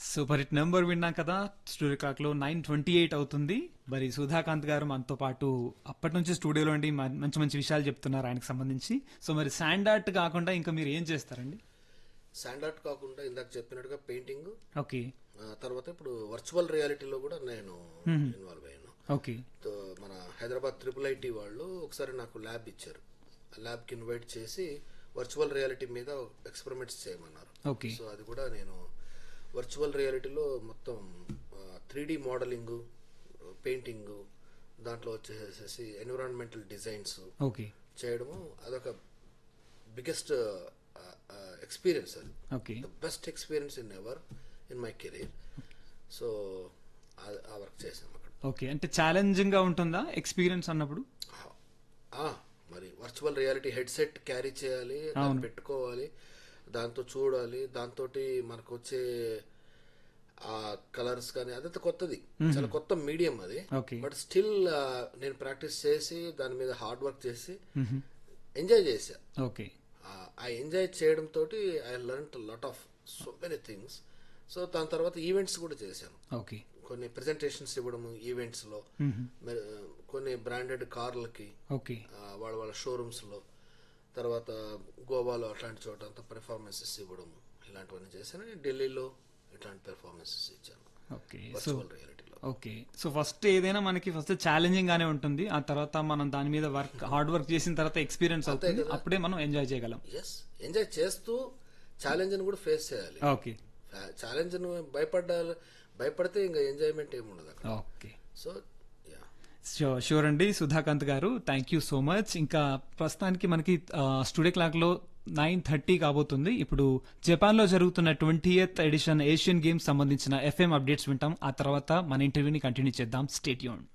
super hit number విన్నాం కదా studio clock లో నైన్ ట్వంటీ ఎయిట్ అవుతుంది మరి సుధాకాంత్ గారు మనతో పాటు అప్పటి నుంచి స్టూడియోలో ఉండి మ- మంచి మంచి విషయాలు చెప్తున్నారు ఆయనకు సంబంధించి సో మరి శాండ్ ఆర్ట్ కాకుండా ఇంకా మీరు ఏం చేస్తారండి శాండ్ ఆర్ట్ కాకుండా ఇందాక చెప్పినట్టుగా పెయింటింగ్ ఓకే తర్వాత ఇప్పుడు వర్చువల్ రియాలిటీలో కూడా నేను ఇన్వాల్వ్ అయ్యాను ఓకే తో మన హైదరాబాద్ ట్రిపుల్ ఐటీ వాళ్ళు ఒకసారి నాకు ల్యాబ్ ఇచ్చారు ఆ ల్యాబ్కి ఇన్వైట్ చేసి వర్చువల్ రియాలిటీ మీద ఎక్స్పెరిమెంట్స్ చేయమన్నారు ఓకే సో అది కూడా నేను వర్చువల్ రియాలిటీలో మొత్తం త్రీ డి మోడలింగ్ పెయింటింగ్ దాంట్లో వచ్చేసేసి ఎన్విరాన్మెంటల్ డిజైన్స్ ఓకే చేయడము అదొక బిగ్గెస్ట్ ఎక్స్పీరియన్స్ అది okay the best experience in ever in my career so ఆ వర్క్ చేసాం అక్కడ ఓకే అంటే ఛాలెంజింగ్ గా ఉంటుందా ఎక్స్పీరియన్స్ అన్నప్పుడు ఆ, మరి వర్చువల్ రియాలిటీ హెడ్సెట్ క్యారీ చేయాలి దాన్ని పెట్టుకోవాలి దాంతో చూడాలి దాంతో మనకు వచ్చే ఆ కలర్స్ కానీ అదంతా కొత్తది చాలా కొత్త మీడియం అది ఓకే బట్ స్టిల్ నేను ప్రాక్టీస్ చేసి దాని మీద హార్డ్ వర్క్ చేసి ఎంజాయ్ చేశా ఓకే ఆ- ఆ ఎంజాయ్ చేయడం తోటి I learn lot of so many things so దాని తర్వాత ఈవెంట్స్ కూడా చేశాను ఓకే కొన్ని ప్రెజెంటేషన్స్ ఇవ్వడము ఈవెంట్స్ లో మరి, కొన్ని బ్రాండెడ్ కార్లకి ఓకే ఆ, వాళ్ళ వాళ్ళ షోరూమ్స్ లో తర్వాత గోవాలో అట్లాంటి చోట అంతా పెర్ఫార్మెన్సెస్ ఇవ్వడము ఇలాంటివన్నీ చేశాను ఢిల్లీలో ఇట్లాంటి పెర్ఫార్మెన్సెస్ ఇచ్చాను ఓకే సో వర్చువల్ రియాలిటీలో ఓకే సో ఫస్ట్ ఏదైనా మనకి ఫస్ట్ ఛాలెంజింగ్ గానే ఉంటుంది ఆ తర్వాత మనం దాని మీద వర్క్ హార్డ్ వర్క్ చేసిన తర్వాత ఎక్స్పీరియన్స్ అవుతుంది అప్పుడే మనం ఎంజాయ్ చేయగలం ఎస్ ఎంజాయ్ చేస్తూ ఛాలెంజ్ ని కూడా ఫేస్ చేయాలి ఓకే ఛాలెంజ్ ను భయపడాలి భయపడితే ఇంకా ఎంజాయ్మెంట్ ఏమి ఉండదు అక్కడ okay so ya sure sure అండి సుధాకాంత్ గారు థ్యాంక్ యూ సో మచ్ ఇంకా ప్రస్తుతానికి మనకి ఆ, స్టూడియో క్లాక్ లో నైన్ థర్టీ కాబోతుంది ఇప్పుడు జపాన్ లో జరుగుతున్న twenty eighth edition Asian games సంబంధించిన ఎఫ్ఎం అప్డేట్స్ వింటాం ఆ తర్వాత మన ఇంటర్వ్యూని కంటిన్యూ చేద్దాం స్టేట్ యూన్